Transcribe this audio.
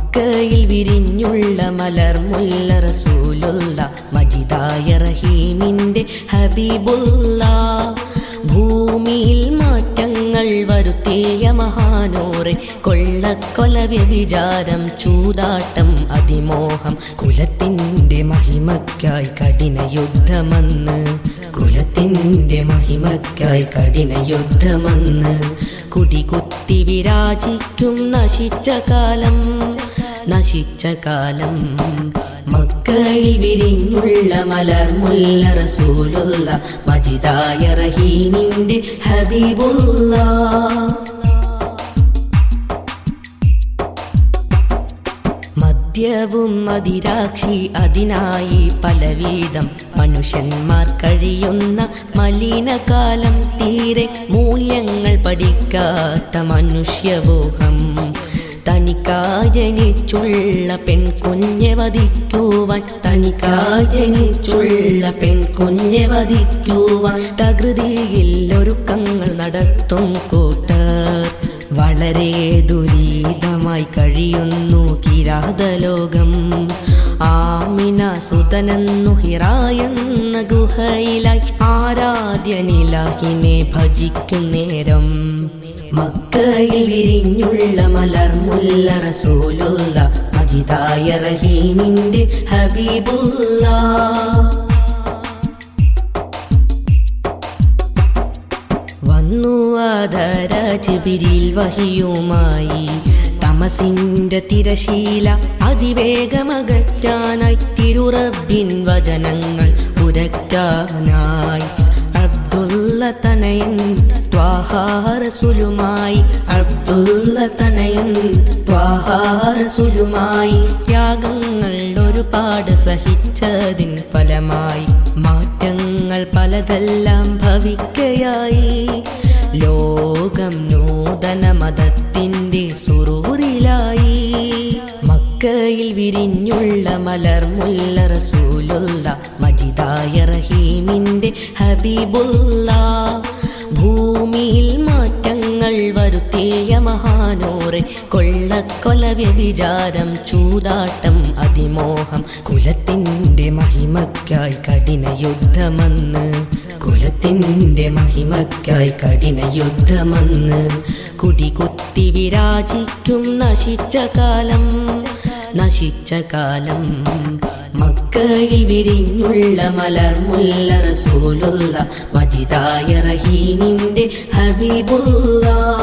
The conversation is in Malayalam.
മക്കയിൽ വിരിഞ്ഞുള്ള മലർമുല്ല റസൂലുള്ള മജിദായ റഹീമിന്റെ ഹബീബുള്ള ഭൂമിയിൽ മാറ്റങ്ങൾ വരുത്തിയ മഹാനൂറെ കൊള്ളക്കൊല വ്യഭിചാരം ചൂതാട്ടം അതിമോഹം കുലത്തിന്റെ മഹിമയ്ക്കായി കഠിന യുദ്ധമെന്ന് കുലത്തിന്റെ മഹിമയ്ക്കായി കഠിന യുദ്ധമെന്ന് കുടികുത്തി വിരാജിക്കും നശിച്ച കാലം നശിച്ച കാലം മക്കയിൽ വിരിഞ്ഞുള്ള മലർമുല്ല റസൂലുള്ള മജിദായ റഹീമിന്റെ ഹബീബുള്ള മദ്യവും മതിരാക്ഷി അതിനായി പലവിധം മനുഷ്യന്മാർ കഴിയുന്ന മലിനകാലം തീരെ മൂല്യങ്ങൾ പഠിക്കാത്ത മനുഷ്യബോഹം തനിക്കായി ജനിച്ചുള്ള പെൺകുഞ്ഞെ വധിക്കുവാൻ തനിക്കായി ജനിച്ചുള്ള പെൺകുഞ്ഞെ വധിക്കുവാൻ തകൃതിയിൽ ഒരുക്കങ്ങൾ നടത്തും കൂട്ടർ വളരെ ദുരിതമായി കഴിയുന്നു കിരാതലോകം ആമിന സുതനെന്നു ഹിറായെന്ന ഗുഹയിലായി ആരാധ്യനിലാഹിനെ ഭജിക്കും നേരം മക്കയിൽ വിരിഞ്ഞുള്ള മലർമുല്ല റസൂലുള്ള മജിദായ റഹീമിന്റെ ഹബീബുള്ള വന്നു ആധാര ജിബിരിൽ വഹിയുമായി തമസിന്റെ തിരശീല അതിവേഗമകറ്റാനായി തിരുറബിൻ വചനങ്ങൾ ഉരക്കാനായി അബ്ദുള്ള തനയൻ ത്വാഹാരസുലുമായി അബ്ദുള്ള തനയൻ ത്വാഹാരസുലുമായി ത്യാഗങ്ങൾ ഒരുപാട് സഹിച്ചതിൻ ഫലമായി മാറ്റങ്ങൾ പലതെല്ലാം ഭവിക്കയായി ലോകം നൂതന മതത്തിൻ്റെ സുറൂറിലായി മക്കയിൽ വിരിഞ്ഞുള്ള മലർമുല്ല റസൂലുള്ള മജിദായ റഹീമിന്റെ ഹബീബുള്ള ഭൂമിയിൽ മാറ്റങ്ങൾ വരുത്തിയ മഹാനൂറെ കൊള്ളക്കൊല വ്യഭിചാരം ചൂതാട്ടം അതിമോഹം കുലത്തിന്റെ മഹിമയ്ക്കായി കഠിന യുദ്ധമെന്ന് കുലത്തിന്റെ മഹിമയ്ക്കായി കഠിന യുദ്ധമെന്ന് കുടികുത്തി വിരാജിക്കും നശിച്ച കാലം നശിച്ച കാലം മക്കയിൽ വിരിഞ്ഞുള്ള മലർമുല്ല റസൂലുള്ള മജിദായ റഹീമിന്റെ ഹബീബുള്ള